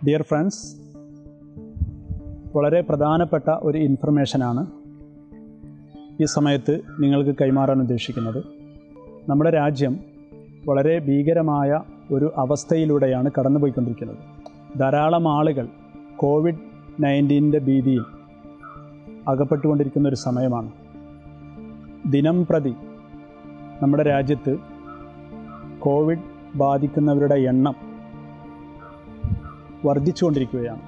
dear friends വളരെ പ്രധാനപ്പെട്ട ഒരു ഇൻഫർമേഷനാണ് ഈ സമയത്ത് നിങ്ങൾക്ക് കൈമാറാൻ ഉദ്ദേശിക്കുന്നത് നമ്മുടെ രാജ്യം വളരെ ഭീകരമായ ഒരു അവസ്ഥയിലൂടെയാണ് കടന്നുപോയിക്കൊണ്ടിരിക്കുന്നത് ധാരാളം ആളുകൾ കോവിഡ് നയൻറ്റീൻ്റെ ഭീതിയിൽ അകപ്പെട്ടുകൊണ്ടിരിക്കുന്ന ഒരു സമയമാണ് ദിനം പ്രതി നമ്മുടെ രാജ്യത്ത് കോവിഡ് ബാധിക്കുന്നവരുടെ എണ്ണം വർദ്ധിച്ചുകൊണ്ടിരിക്കുകയാണ്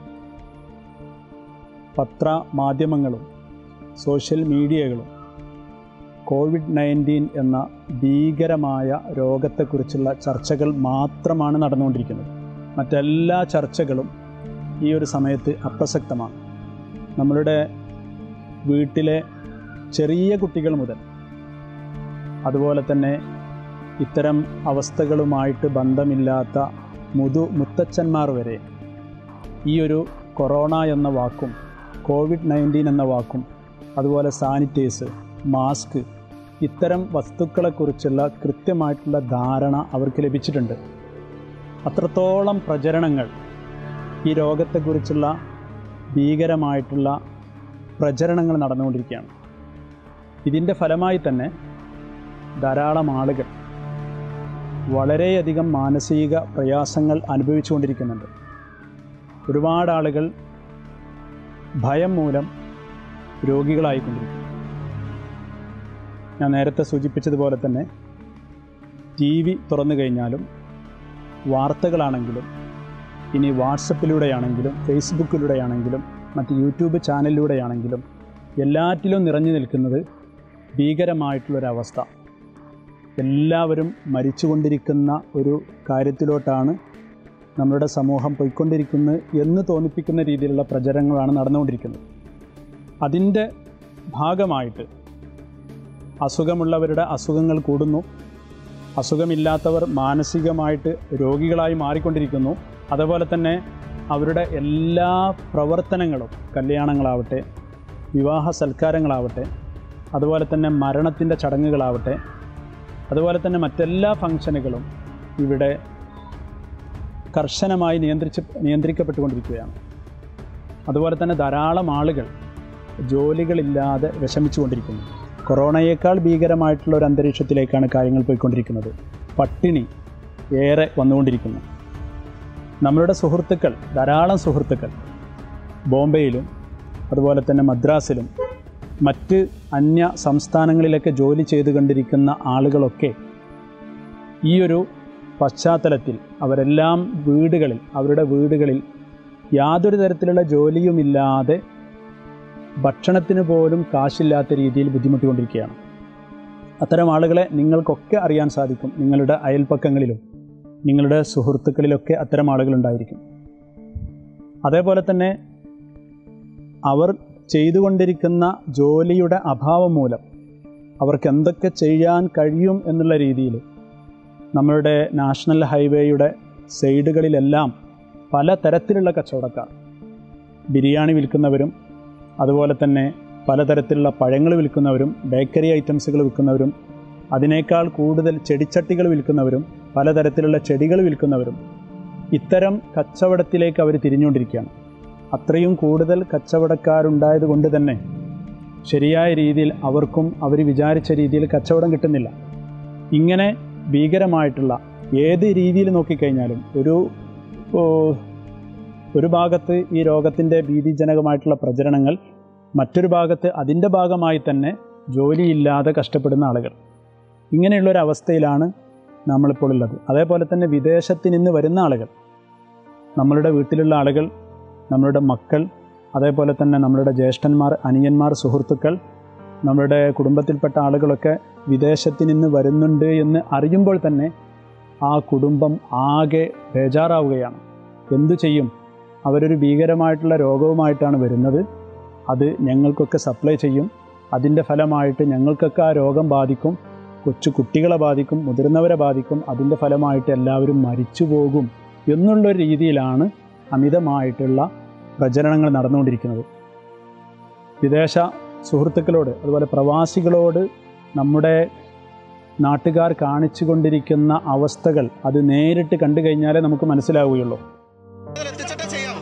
പത്ര മാധ്യമങ്ങളും സോഷ്യൽ മീഡിയകളും കോവിഡ് നയൻറ്റീൻ എന്ന ഭീകരമായ രോഗത്തെക്കുറിച്ചുള്ള ചർച്ചകൾ മാത്രമാണ് നടന്നുകൊണ്ടിരിക്കുന്നത് മറ്റെല്ലാ ചർച്ചകളും ഈ ഒരു സമയത്ത് അപ്രസക്തമാണ് നമ്മളുടെ വീട്ടിലെ ചെറിയ കുട്ടികൾ മുതൽ അതുപോലെ തന്നെ ഇത്തരം അവസ്ഥകളുമായിട്ട് ബന്ധമില്ലാത്ത മുതു മുത്തച്ഛന്മാർ വരെ ഈ ഒരു കൊറോണ എന്ന വാക്കും കോവിഡ് നയൻറ്റീൻ എന്ന വാക്കും അതുപോലെ സാനിറ്റൈസ് മാസ്ക് ഇത്തരം വസ്തുക്കളെക്കുറിച്ചുള്ള കൃത്യമായിട്ടുള്ള ധാരണ അവർക്ക് ലഭിച്ചിട്ടുണ്ട് അത്രത്തോളം പ്രചരണങ്ങൾ ഈ രോഗത്തെക്കുറിച്ചുള്ള ഭീകരമായിട്ടുള്ള പ്രചരണങ്ങൾ നടന്നുകൊണ്ടിരിക്കുകയാണ് ഇതിൻ്റെ ഫലമായി തന്നെ ധാരാളം ആളുകൾ വളരെയധികം മാനസിക പ്രയാസങ്ങൾ അനുഭവിച്ചുകൊണ്ടിരിക്കുന്നുണ്ട് ഒരുപാട് ആളുകൾ ഭയം മൂലം രോഗികളായിക്കൊണ്ടിരിക്കുന്നു ഞാൻ നേരത്തെ സൂചിപ്പിച്ചതുപോലെ തന്നെ ടി വി തുറന്നു കഴിഞ്ഞാലും വാർത്തകളാണെങ്കിലും ഇനി വാട്സപ്പിലൂടെയാണെങ്കിലും ഫേസ്ബുക്കിലൂടെയാണെങ്കിലും മറ്റ് യൂട്യൂബ് ചാനലിലൂടെയാണെങ്കിലും എല്ലാറ്റിലും നിറഞ്ഞു നിൽക്കുന്നത് ഭീകരമായിട്ടുള്ളൊരവസ്ഥ എല്ലാവരും മരിച്ചുകൊണ്ടിരിക്കുന്ന ഒരു കാര്യത്തിലോട്ടാണ് നമ്മുടെ സമൂഹം പോയിക്കൊണ്ടിരിക്കുന്നത് എന്ന് തോന്നിപ്പിക്കുന്ന രീതിയിലുള്ള പ്രചരണങ്ങളാണ് നടന്നുകൊണ്ടിരിക്കുന്നത് അതിൻ്റെ ഭാഗമായിട്ട് അസുഖമുള്ളവരുടെ അസുഖങ്ങൾ കൂടുന്നു അസുഖമില്ലാത്തവർ മാനസികമായിട്ട് രോഗികളായി മാറിക്കൊണ്ടിരിക്കുന്നു അതുപോലെ തന്നെ അവരുടെ എല്ലാ പ്രവർത്തനങ്ങളും കല്യാണങ്ങളാവട്ടെ വിവാഹ സൽക്കാരങ്ങളാവട്ടെ അതുപോലെ തന്നെ മരണത്തിൻ്റെ ചടങ്ങുകളാവട്ടെ അതുപോലെ തന്നെ മറ്റെല്ലാ ഫങ്ഷനുകളും ഇവിടെ കർശനമായി നിയന്ത്രിച്ച് നിയന്ത്രിക്കപ്പെട്ടുകൊണ്ടിരിക്കുകയാണ് അതുപോലെ തന്നെ ധാരാളം ആളുകൾ ജോലികളില്ലാതെ വിഷമിച്ചുകൊണ്ടിരിക്കുന്നു കൊറോണയേക്കാൾ ഭീകരമായിട്ടുള്ള ഒരു അന്തരീക്ഷത്തിലേക്കാണ് കാര്യങ്ങൾ പോയിക്കൊണ്ടിരിക്കുന്നത് പട്ടിണി ഏറെ വന്നുകൊണ്ടിരിക്കുന്നു നമ്മളുടെ സുഹൃത്തുക്കൾ ധാരാളം സുഹൃത്തുക്കൾ ബോംബെയിലും അതുപോലെ തന്നെ മദ്രാസിലും മറ്റ് അന്യ സംസ്ഥാനങ്ങളിലൊക്കെ ജോലി ചെയ്തു കൊണ്ടിരിക്കുന്ന ആളുകളൊക്കെ ഈ ഒരു പശ്ചാത്തലത്തിൽ അവരെല്ലാം വീടുകളിൽ അവരുടെ വീടുകളിൽ യാതൊരു തരത്തിലുള്ള ജോലിയുമില്ലാതെ ഭക്ഷണത്തിന് പോലും കാശില്ലാത്ത രീതിയിൽ ബുദ്ധിമുട്ടിക്കൊണ്ടിരിക്കുകയാണ് അത്തരം ആളുകളെ നിങ്ങൾക്കൊക്കെ അറിയാൻ സാധിക്കും നിങ്ങളുടെ അയൽപ്പക്കങ്ങളിലും നിങ്ങളുടെ സുഹൃത്തുക്കളിലൊക്കെ അത്തരം ആളുകളുണ്ടായിരിക്കും അതേപോലെ തന്നെ അവർ ചെയ്തുകൊണ്ടിരിക്കുന്ന ജോലിയുടെ അഭാവം മൂലം അവർക്ക് എന്തൊക്കെ ചെയ്യാൻ കഴിയും എന്നുള്ള രീതിയിൽ നമ്മളുടെ നാഷണൽ ഹൈവേയുടെ സൈഡുകളിലെല്ലാം പല തരത്തിലുള്ള കച്ചവടക്കാർ ബിരിയാണി വിൽക്കുന്നവരും അതുപോലെ തന്നെ പലതരത്തിലുള്ള പഴങ്ങൾ വിൽക്കുന്നവരും ബേക്കറി ഐറ്റംസുകൾ വിൽക്കുന്നവരും അതിനേക്കാൾ കൂടുതൽ ചെടിച്ചട്ടികൾ വിൽക്കുന്നവരും പലതരത്തിലുള്ള ചെടികൾ വിൽക്കുന്നവരും ഇത്തരം കച്ചവടത്തിലേക്ക് അവർ തിരിഞ്ഞുകൊണ്ടിരിക്കുകയാണ് അത്രയും കൂടുതൽ കച്ചവടക്കാരുണ്ടായത് കൊണ്ട് തന്നെ ശരിയായ രീതിയിൽ അവർക്കും അവർ വിചാരിച്ച രീതിയിൽ കച്ചവടം കിട്ടുന്നില്ല ഇങ്ങനെ ഭീകരമായിട്ടുള്ള ഏത് രീതിയിൽ നോക്കിക്കഴിഞ്ഞാലും ഒരു ഒരു ഭാഗത്ത് ഈ രോഗത്തിൻ്റെ ഭീതിജനകമായിട്ടുള്ള പ്രചരണങ്ങൾ മറ്റൊരു ഭാഗത്ത് അതിൻ്റെ ഭാഗമായി തന്നെ ജോലിയില്ലാതെ കഷ്ടപ്പെടുന്ന ആളുകൾ ഇങ്ങനെയുള്ളൊരവസ്ഥയിലാണ് നമ്മളിപ്പോൾ ഉള്ളത് അതേപോലെ തന്നെ വിദേശത്ത് നിന്ന് വരുന്ന ആളുകൾ നമ്മളുടെ വീട്ടിലുള്ള ആളുകൾ നമ്മളുടെ മക്കൾ അതേപോലെ തന്നെ നമ്മളുടെ ജ്യേഷ്ഠന്മാർ അനിയന്മാർ സുഹൃത്തുക്കൾ നമ്മുടെ കുടുംബത്തിൽപ്പെട്ട ആളുകളൊക്കെ വിദേശത്ത് നിന്ന് വരുന്നുണ്ട് എന്ന് അറിയുമ്പോൾ തന്നെ ആ കുടുംബം ആകെ ബേജാറാവുകയാണ് എന്തു ചെയ്യും അവരൊരു ഭീകരമായിട്ടുള്ള രോഗവുമായിട്ടാണ് വരുന്നത് അത് ഞങ്ങൾക്കൊക്കെ സപ്ലൈ ചെയ്യും അതിൻ്റെ ഫലമായിട്ട് ഞങ്ങൾക്കൊക്കെ ആ രോഗം ബാധിക്കും കൊച്ചു കുട്ടികളെ ബാധിക്കും മുതിർന്നവരെ ബാധിക്കും അതിൻ്റെ ഫലമായിട്ട് എല്ലാവരും മരിച്ചു പോകും എന്നുള്ളൊരു രീതിയിലാണ് അമിതമായിട്ടുള്ള പ്രചരണങ്ങൾ നടന്നുകൊണ്ടിരിക്കുന്നത് വിദേശ സുഹൃത്തുക്കളോട് അതുപോലെ പ്രവാസികളോട് നമ്മുടെ നാട്ടുകാർ കാണിച്ചു കൊണ്ടിരിക്കുന്ന അവസ്ഥകൾ അത് നേരിട്ട് കണ്ടു കഴിഞ്ഞാലേ നമുക്ക് മനസ്സിലാവുകയുള്ളൂ എത്തിച്ചിട്ടേ ചെയ്യാം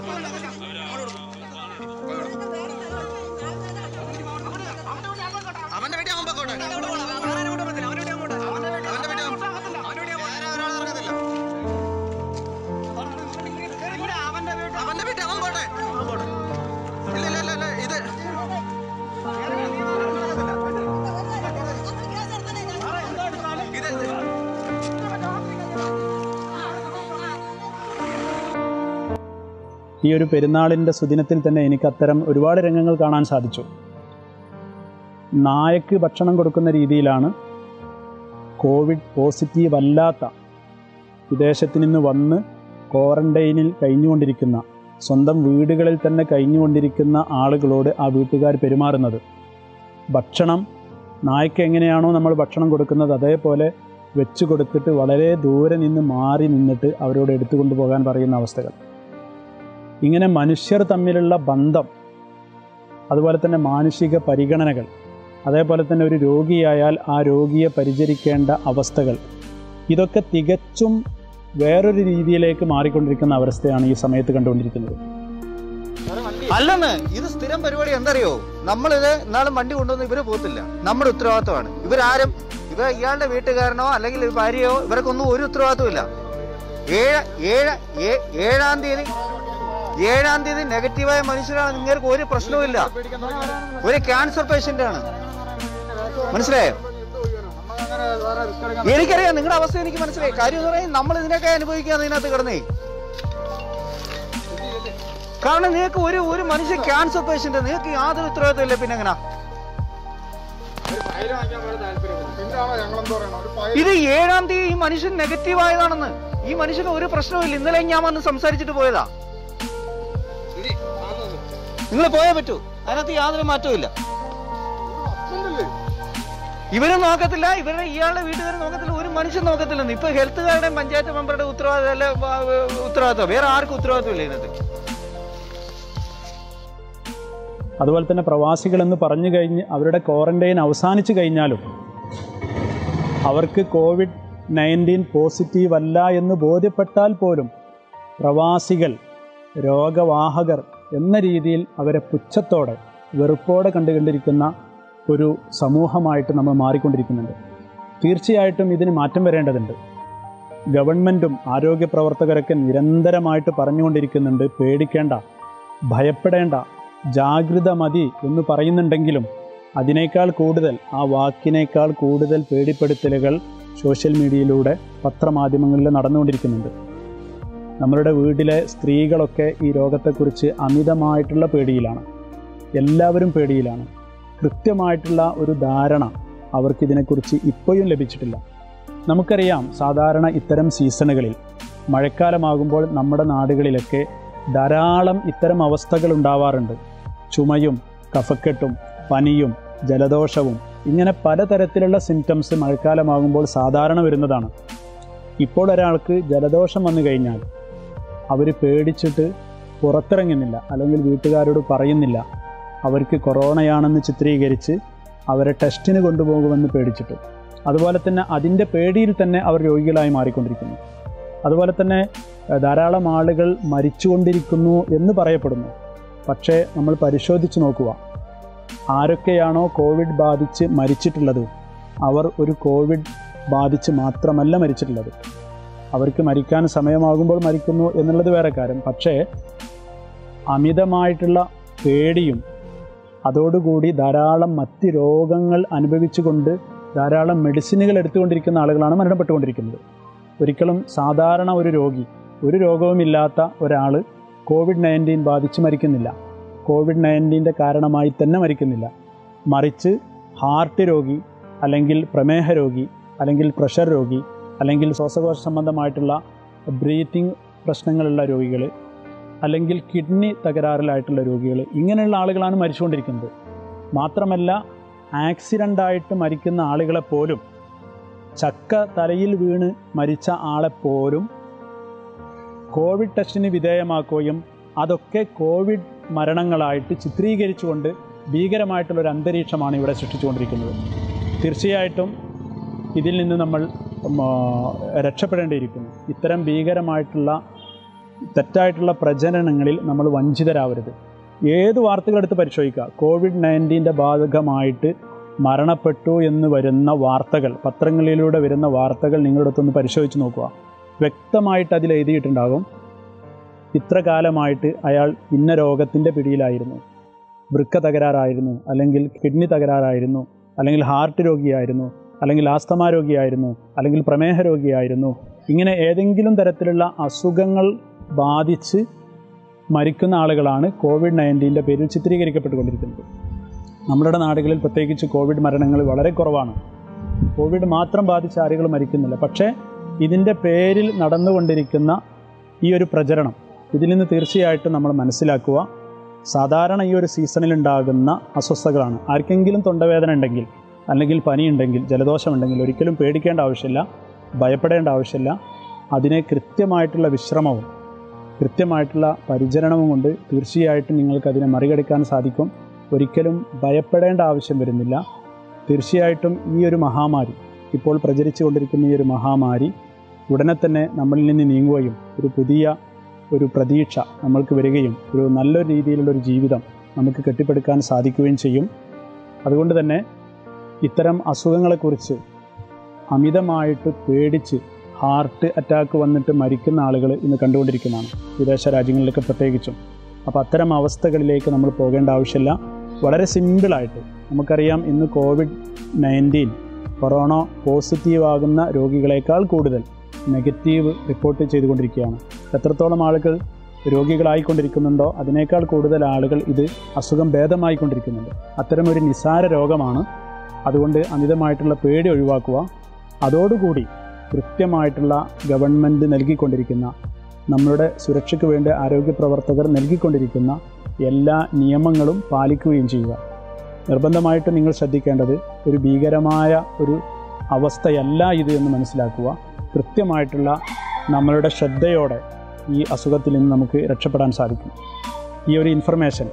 ഈ ഒരു പെരുന്നാളിൻ്റെ സുദിനത്തിൽ തന്നെ എനിക്ക് അത്തരം ഒരുപാട് രംഗങ്ങൾ കാണാൻ സാധിച്ചു നായക്ക് ഭക്ഷണം കൊടുക്കുന്ന രീതിയിലാണ് കോവിഡ് പോസിറ്റീവ് അല്ലാത്ത വിദേശത്ത് നിന്ന് വന്ന് ക്വാറന്റൈനിൽ കഴിഞ്ഞുകൊണ്ടിരിക്കുന്ന സ്വന്തം വീടുകളിൽ തന്നെ കഴിഞ്ഞുകൊണ്ടിരിക്കുന്ന ആളുകളോട് ആ വീട്ടുകാർ പെരുമാറുന്നത് ഭക്ഷണം നായ്ക്ക് എങ്ങനെയാണോ നമ്മൾ ഭക്ഷണം കൊടുക്കുന്നത് അതേപോലെ വെച്ച് കൊടുത്തിട്ട് വളരെ ദൂരെ നിന്ന് മാറി നിന്നിട്ട് അവരോട് എടുത്തു കൊണ്ടുപോകാൻ പറയുന്ന അവസ്ഥകൾ ഇങ്ങനെ മനുഷ്യർ തമ്മിലുള്ള ബന്ധം അതുപോലെ തന്നെ മാനുഷിക പരിഗണനകൾ അതേപോലെ തന്നെ ഒരു രോഗിയായാൽ ആ രോഗിയെ പരിചരിക്കേണ്ട അവസ്ഥകൾ ഇതൊക്കെ തികച്ചും വേറൊരു രീതിയിലേക്ക് മാറിക്കൊണ്ടിരിക്കുന്ന അവസ്ഥയാണ് ഈ സമയത്ത് കണ്ടുകൊണ്ടിരിക്കുന്നത് അല്ലെന്ന് ഇത് സ്ഥിരം പരിപാടി എന്തറിയോ നമ്മളിത് എന്നാലും വണ്ടി കൊണ്ടുവന്ന് ഇവര് പോകത്തില്ല നമ്മുടെ ഉത്തരവാദിത്തമാണ് ഇവരാരും ഇവർ ഇയാളുടെ വീട്ടുകാരനോ അല്ലെങ്കിൽ ഒരു ഭാര്യയോ ഇവർക്കൊന്നും ഒരു ഉത്തരവാദിത്വം ഇല്ല ഏഴ് ഏഴ് ഏ- ഏഴാം തീയതി ഏഴാം തീയതി നെഗറ്റീവായ മനുഷ്യരാണ് നിങ്ങൾക്ക് ഒരു പ്രശ്നവുമില്ല ഒരു ക്യാൻസർ പേഷ്യന്റ് ആണ് മനസ്സിലായോ എനിക്കറിയാം നിങ്ങളുടെ അവസ്ഥ എനിക്ക് മനസ്സിലായി കാര്യം എന്ന് പറയുന്നത് നമ്മൾ ഇതിനൊക്കെ അനുഭവിക്കാതെ ഇതിനകത്ത് കിടന്നേ കാരണം നിങ്ങൾക്ക് ഒരു ഒരു മനുഷ്യ ക്യാൻസർ പേഷ്യന്റ് നിങ്ങൾക്ക് യാതൊരു ഉത്തരവാദിത്വം ഇല്ല പിന്നെ എങ്ങനെ ഇത് ഏഴാം തീയതി ഈ മനുഷ്യൻ നെഗറ്റീവ് ആയതാണെന്ന് ഈ മനുഷ്യന് ഒരു പ്രശ്നവുമില്ല ഇന്നലെ ഞാൻ വന്ന് സംസാരിച്ചിട്ട് പോയതാ നിങ്ങൾ പോയേ പറ്റൂ അതിനകത്ത് യാതൊരു മാറ്റവും ഇല്ല ഇവരും നോക്കത്തില്ല ഇവരുടെ ഇയാളുടെ വീട്ടുകാർ നോക്കത്തില്ല ഒരു മനുഷ്യൻ നോക്കത്തില്ലെന്ന് ഇപ്പൊ ഹെൽത്തുകാരുടെയും പഞ്ചായത്ത് മെമ്പറുടെ ഉത്തരവാദിത്തം അല്ല ആ, ഉത്തരവാദിത്തം വേറെ ആർക്കും ഉത്തരവാദിത്തം ഇല്ല ഇതിനകത്ത് അതുപോലെ തന്നെ പ്രവാസികളെന്ന് പറഞ്ഞു കഴിഞ്ഞ് അവരുടെ ക്വാറന്റൈൻ അവസാനിച്ചു കഴിഞ്ഞാലും അവർക്ക് കോവിഡ് നയൻറ്റീൻ പോസിറ്റീവ് അല്ല എന്ന് ബോധ്യപ്പെട്ടാൽ പോലും പ്രവാസികൾ രോഗവാഹകർ എന്ന രീതിയിൽ അവരെ പുച്ഛത്തോടെ വെറുപ്പോടെ കണ്ടുകൊണ്ടിരിക്കുന്ന ഒരു സമൂഹമായിട്ട് നമ്മൾ മാറിക്കൊണ്ടിരിക്കുന്നുണ്ട് തീർച്ചയായിട്ടും ഇതിന് മാറ്റം വരേണ്ടതുണ്ട് ഗവൺമെൻറ്റും ആരോഗ്യ പ്രവർത്തകരൊക്കെ നിരന്തരമായിട്ട് പറഞ്ഞുകൊണ്ടിരിക്കുന്നുണ്ട് പേടിക്കേണ്ട ഭയപ്പെടേണ്ട ജാഗ്രത മതി എന്ന് പറയുന്നുണ്ടെങ്കിലും അതിനേക്കാൾ കൂടുതൽ ആ വാക്കിനേക്കാൾ കൂടുതൽ പേടിപ്പെടുത്തലുകൾ സോഷ്യൽ മീഡിയയിലൂടെ പത്രമാധ്യമങ്ങളിൽ നടന്നുകൊണ്ടിരിക്കുന്നുണ്ട് നമ്മളുടെ വീട്ടിലെ സ്ത്രീകളൊക്കെ ഈ രോഗത്തെക്കുറിച്ച് അമിതമായിട്ടുള്ള പേടിയിലാണ് എല്ലാവരും പേടിയിലാണ് കൃത്യമായിട്ടുള്ള ഒരു ധാരണ അവർക്കിതിനെക്കുറിച്ച് ഇപ്പോഴും ലഭിച്ചിട്ടില്ല നമുക്കറിയാം സാധാരണ ഇത്തരം സീസണുകളിൽ മഴക്കാലമാകുമ്പോൾ നമ്മുടെ നാടുകളിലൊക്കെ ധാരാളം ഇത്തരം അവസ്ഥകൾ ഉണ്ടാവാറുണ്ട് ചുമയും കഫക്കെട്ടും പനിയും ജലദോഷവും ഇങ്ങനെ പലതരത്തിലുള്ള സിംറ്റംസ് മഴക്കാലമാകുമ്പോൾ സാധാരണ വരുന്നതാണ് ഇപ്പോൾ ഒരാൾക്ക് ജലദോഷം വന്നു കഴിഞ്ഞാൽ അവർ പേടിച്ചിട്ട് പുറത്തിറങ്ങുന്നില്ല അല്ലെങ്കിൽ വീട്ടുകാരോട് പറയുന്നില്ല അവർക്ക് കൊറോണയാണെന്ന് ചിത്രീകരിച്ച് അവരെ ടെസ്റ്റിന് കൊണ്ടുപോകുമെന്ന് പേടിച്ചിട്ട് അതുപോലെ തന്നെ അതിൻ്റെ പേടിയിൽ തന്നെ അവർ രോഗികളായി മാറിക്കൊണ്ടിരിക്കുന്നു അതുപോലെ തന്നെ ഏഹ്, ധാരാളം ആളുകൾ മരിച്ചുകൊണ്ടിരിക്കുന്നു എന്ന് പറയപ്പെടുന്നു പക്ഷേ നമ്മൾ പരിശോധിച്ച് നോക്കുക ആരൊക്കെയാണോ കോവിഡ് ബാധിച്ച് മരിച്ചിട്ടുള്ളത് അവർ ഒരു കോവിഡ് ബാധിച്ച് മാത്രമല്ല മരിച്ചിട്ടുള്ളത് അവർക്ക് മരിക്കാൻ സമയമാകുമ്പോൾ മരിക്കുന്നു എന്നുള്ളത് വേറെ കാര്യം പക്ഷേ അമിതമായിട്ടുള്ള പേടിയും അതോടുകൂടി ധാരാളം മറ്റ് രോഗങ്ങൾ അനുഭവിച്ചുകൊണ്ട് ധാരാളം മെഡിസിനുകൾ എടുത്തുകൊണ്ടിരിക്കുന്ന ആളുകളാണ് മരണപ്പെട്ടുകൊണ്ടിരിക്കുന്നത് ഒരിക്കലും സാധാരണ ഒരു രോഗി ഒരു രോഗവുമില്ലാത്ത ഒരാൾ കോവിഡ് നയൻറ്റീൻ ബാധിച്ച് മരിക്കുന്നില്ല കോവിഡ് നയൻറ്റീൻ്റെ കാരണമായി തന്നെ മരിക്കുന്നില്ല മറിച്ച് ഹാർട്ട് രോഗി അല്ലെങ്കിൽ പ്രമേഹ രോഗി അല്ലെങ്കിൽ പ്രഷർ രോഗി അല്ലെങ്കിൽ ശ്വാസകോശ സംബന്ധമായിട്ടുള്ള ബ്രീത്തിങ് പ്രശ്നങ്ങളുള്ള രോഗികൾ അല്ലെങ്കിൽ കിഡ്നി തകരാറിലായിട്ടുള്ള രോഗികൾ ഇങ്ങനെയുള്ള ആളുകളാണ് മരിച്ചുകൊണ്ടിരിക്കുന്നത് മാത്രമല്ല ആക്സിഡൻ്റായിട്ട് മരിക്കുന്ന ആളുകളെപ്പോലും ചക്ക തലയിൽ വീണ് മരിച്ച ആളെപ്പോലും കോവിഡ് ടെസ്റ്റിന് വിധേയമാക്കുകയും അതൊക്കെ കോവിഡ് മരണങ്ങളായിട്ട് ചിത്രീകരിച്ചുകൊണ്ട് ഭീകരമായിട്ടുള്ള ഒരു അന്തരീക്ഷമാണ് ഇവിടെ സൃഷ്ടിച്ചുകൊണ്ടിരിക്കുന്നത് തീർച്ചയായിട്ടും ഇതിൽ നിന്ന് നമ്മൾ ഉം, ആ, രക്ഷപ്പെടേണ്ടിയിരിക്കുന്നു ഇത്തരം ഭീകരമായിട്ടുള്ള തെറ്റായിട്ടുള്ള പ്രചരണങ്ങളിൽ നമ്മൾ വഞ്ചിതരാവരുത് ഏത് വാർത്തകളെടുത്ത് പരിശോധിക്കുക കോവിഡ് നയൻറ്റീൻ്റെ ഭാഗമായിട്ട് മരണപ്പെട്ടു എന്ന് വരുന്ന വാർത്തകൾ പത്രങ്ങളിലൂടെ വരുന്ന വാർത്തകൾ നിങ്ങളുടെ അടുത്തൊന്ന് പരിശോധിച്ച് നോക്കുക വ്യക്തമായിട്ട് അതിൽ എഴുതിയിട്ടുണ്ടാകും ഇത്ര കാലമായിട്ട് അയാൾ ഇന്ന രോഗത്തിൻ്റെ പിടിയിലായിരുന്നു വൃക്ക തകരാറായിരുന്നു അല്ലെങ്കിൽ കിഡ്നി തകരാറായിരുന്നു അല്ലെങ്കിൽ ഹാർട്ട് രോഗിയായിരുന്നു അല്ലെങ്കിൽ ആസ്തമ രോഗിയായിരുന്നു അല്ലെങ്കിൽ പ്രമേഹ രോഗിയായിരുന്നു ഇങ്ങനെ ഏതെങ്കിലും തരത്തിലുള്ള അസുഖങ്ങൾ ബാധിച്ച് മരിക്കുന്ന ആളുകളാണ് കോവിഡ് നയൻറ്റീൻ്റെ പേരിൽ ചിത്രീകരിക്കപ്പെട്ടുകൊണ്ടിരിക്കുന്നത് നമ്മുടെ നാടുകളിൽ പ്രത്യേകിച്ച് കോവിഡ് മരണങ്ങൾ വളരെ കുറവാണ് കോവിഡ് മാത്രം ബാധിച്ച ആളുകൾ മരിക്കുന്നില്ല പക്ഷേ ഇതിൻ്റെ പേരിൽ നടന്നുകൊണ്ടിരിക്കുന്ന ഈ ഒരു പ്രചരണം ഇതിൽ നിന്ന് തീർച്ചയായിട്ടും നമ്മൾ മനസ്സിലാക്കുക സാധാരണ ഈ ഒരു സീസണിൽ ഉണ്ടാകുന്ന അസ്വസ്ഥതകളാണ് ആർക്കെങ്കിലും തൊണ്ടവേദന ഉണ്ടെങ്കിൽ അല്ലെങ്കിൽ പനിയുണ്ടെങ്കിൽ ജലദോഷമുണ്ടെങ്കിൽ ഒരിക്കലും പേടിക്കേണ്ട ആവശ്യമില്ല ഭയപ്പെടേണ്ട ആവശ്യമില്ല അതിനെ കൃത്യമായിട്ടുള്ള വിശ്രമവും കൃത്യമായിട്ടുള്ള പരിചരണവും കൊണ്ട് തീർച്ചയായിട്ടും നിങ്ങൾക്ക് അതിനെ മറികടക്കാൻ സാധിക്കും ഒരിക്കലും ഭയപ്പെടേണ്ട ആവശ്യം വരുന്നില്ല തീർച്ചയായിട്ടും ഈ ഒരു മഹാമാരി ഇപ്പോൾ പ്രചരിച്ചു കൊണ്ടിരിക്കുന്ന ഈ ഒരു മഹാമാരി ഉടനെ തന്നെ നമ്മളിൽ നിന്ന് നീങ്ങുകയും ഒരു പുതിയ ഒരു പ്രതീക്ഷ നമ്മൾക്ക് വരികയും ഒരു നല്ലൊരു രീതിയിലുള്ള ഒരു ജീവിതം നമുക്ക് കെട്ടിപ്പടുക്കാൻ സാധിക്കുകയും ചെയ്യും അതുകൊണ്ട് തന്നെ ഇത്തരം അസുഖങ്ങളെക്കുറിച്ച് അമിതമായിട്ട് പേടിച്ച് ഹാർട്ട് അറ്റാക്ക് വന്നിട്ട് മരിക്കുന്ന ആളുകൾ ഇന്ന് കണ്ടുകൊണ്ടിരിക്കുന്നതാണ് വിദേശ രാജ്യങ്ങളിലൊക്കെ പ്രത്യേകിച്ചും അപ്പോൾ അത്തരം അവസ്ഥകളിലേക്ക് നമ്മൾ പോകേണ്ട ആവശ്യമില്ല വളരെ സിമ്പിളായിട്ട് നമുക്കറിയാം ഇന്ന് കോവിഡ് നയൻറ്റീൻ കൊറോണ പോസിറ്റീവ് ആകുന്ന രോഗികളെക്കാൾ കൂടുതൽ നെഗറ്റീവ് റിപ്പോർട്ട് ചെയ്തുകൊണ്ടിരിക്കുകയാണ് എത്രത്തോളം ആളുകൾ രോഗികളായിക്കൊണ്ടിരിക്കുന്നുണ്ടോ അതിനേക്കാൾ കൂടുതൽ ആളുകൾ ഇത് അസുഖം ഭേദമായിക്കൊണ്ടിരിക്കുന്നുണ്ട് അത്തരമൊരു നിസാര രോഗമാണ് അതുകൊണ്ട് അമിതമായിട്ടുള്ള പേടി ഒഴിവാക്കുക അതോടുകൂടി കൃത്യമായിട്ടുള്ള ഗവൺമെൻറ് നൽകിക്കൊണ്ടിരിക്കുന്ന നമ്മളുടെ സുരക്ഷയ്ക്ക് വേണ്ടി ആരോഗ്യ പ്രവർത്തകർ നൽകിക്കൊണ്ടിരിക്കുന്ന എല്ലാ നിയമങ്ങളും പാലിക്കുകയും ചെയ്യുക നിർബന്ധമായിട്ടും നിങ്ങൾ ശ്രദ്ധിക്കേണ്ടത് ഒരു ഭീകരമായ ഒരു അവസ്ഥയല്ല ഇത് എന്ന് മനസ്സിലാക്കുക കൃത്യമായിട്ടുള്ള നമ്മളുടെ ശ്രദ്ധയോടെ ഈ അസുഖത്തിൽ നിന്ന് നമുക്ക് രക്ഷപ്പെടാൻ സാധിക്കും ഈ ഒരു ഇൻഫർമേഷൻ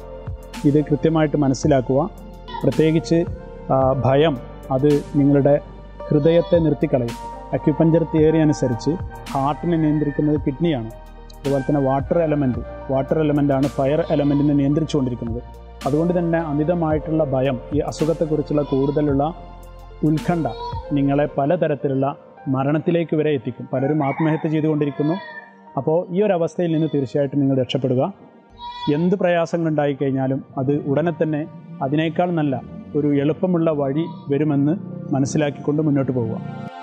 ഇത് കൃത്യമായിട്ട് മനസ്സിലാക്കുക പ്രത്യേകിച്ച് ആ, ഭയം അത് നിങ്ങളുടെ ഹൃദയത്തെ നിർത്തിക്കളയും അക്യുപഞ്ചർ തിയറി അനുസരിച്ച് ഹാർട്ടിനെ നിയന്ത്രിക്കുന്നത് കിഡ്നിയാണ് അതുപോലെ തന്നെ വാട്ടർ എലമെൻറ്റ് വാട്ടർ എലമെൻ്റാണ് ഫയർ എലമെൻറ്റിനെ നിയന്ത്രിച്ചുകൊണ്ടിരിക്കുന്നത് അതുകൊണ്ട് തന്നെ അമിതമായിട്ടുള്ള ഭയം ഈ അസുഖത്തെക്കുറിച്ചുള്ള കൂടുതലുള്ള ഉത്കണ്ഠ നിങ്ങളെ പലതരത്തിലുള്ള മരണത്തിലേക്ക് വരെ എത്തിക്കും പലരും ആത്മഹത്യ ചെയ്തുകൊണ്ടിരിക്കുന്നു അപ്പോൾ ഈ ഒരു അവസ്ഥയിൽ നിന്ന് തീർച്ചയായിട്ടും നിങ്ങൾ രക്ഷപ്പെടുക എന്ത് പ്രയാസങ്ങൾ ഉണ്ടായിക്കഴിഞ്ഞാലും അത് ഉടനെ തന്നെ അതിനേക്കാൾ നല്ല ഒരു എളുപ്പമുള്ള വഴി വരുമെന്ന് മനസ്സിലാക്കിക്കൊണ്ട് മുന്നോട്ട് പോവുക